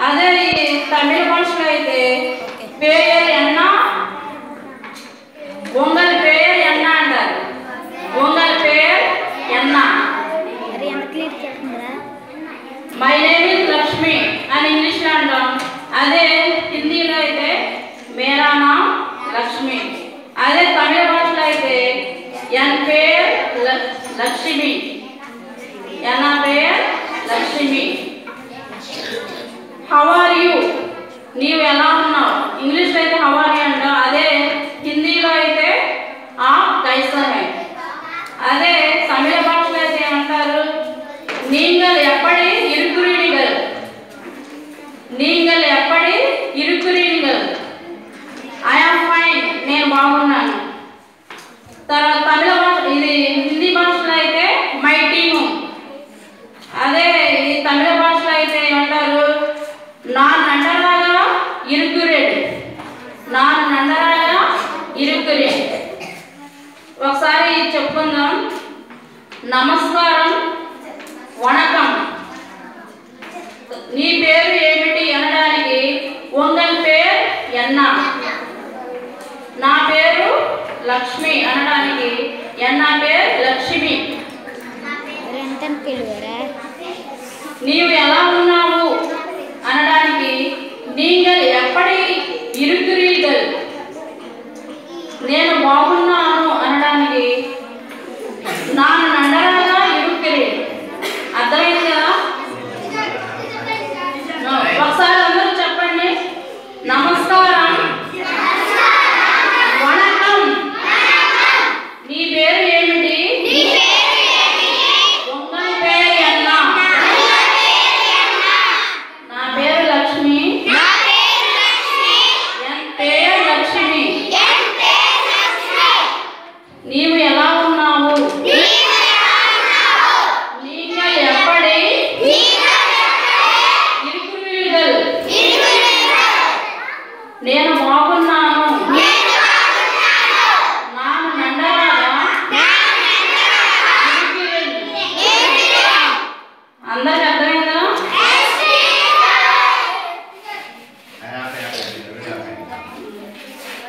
అదే ఈ తమిళ భాషలో అయితే పేరు ఎన్న உங்கள் பேர் என்ன అంటారు உங்கள் పేర్ ఎన్న అరే ఎంత క్లియర్ చేస్తుందిరా మై నేమ్ ఇస్ లక్ష్మి అని ఇంగ్లీష్లో అంటాం అదే హిందీలో అయితే మేరా నామ్ లక్ష్మి అదే తమిళ భాషలో అయితే ఎన్ పేర్ ల- లక్ష్మి ఎన్న పేర్ లక్ష్మి హౌ ఆర్ యూ నీవు ఎలా ఉన్నావు ఇంగ్లీష్లో అయితే హౌ ఆర్ యూ అంటాం అదే హిందీలో అయితే ఆ కైసా హై అదే తమిళ భాషలో అయితే ఏమంటారు நீங்கள் எப்படி இருக்கிறீர்கள் நீங்கள் எப்படி இருக்கிறீர்கள் ఐ ఆమ్ ఫైన్ నేను బాగున్నాను తర్వాత తమిళ భాష ఇది హిందీ భాషలో అయితే మై టీము అదే ఇది తమిళ భాషలో అయితే ఏమంటారు నా నండరాగా ఇరుకురేడు నా నండరాగా ఇరుకురేడు ఒకసారి చెప్పుకుందాం నమస్కారం వణకం నీ పేరు ఏమిటి అనడానికి ఉంగల్ పేరు ఎన్న నా పేరు లక్ష్మి అనడానికి ఎన్న పేరు లక్ష్మి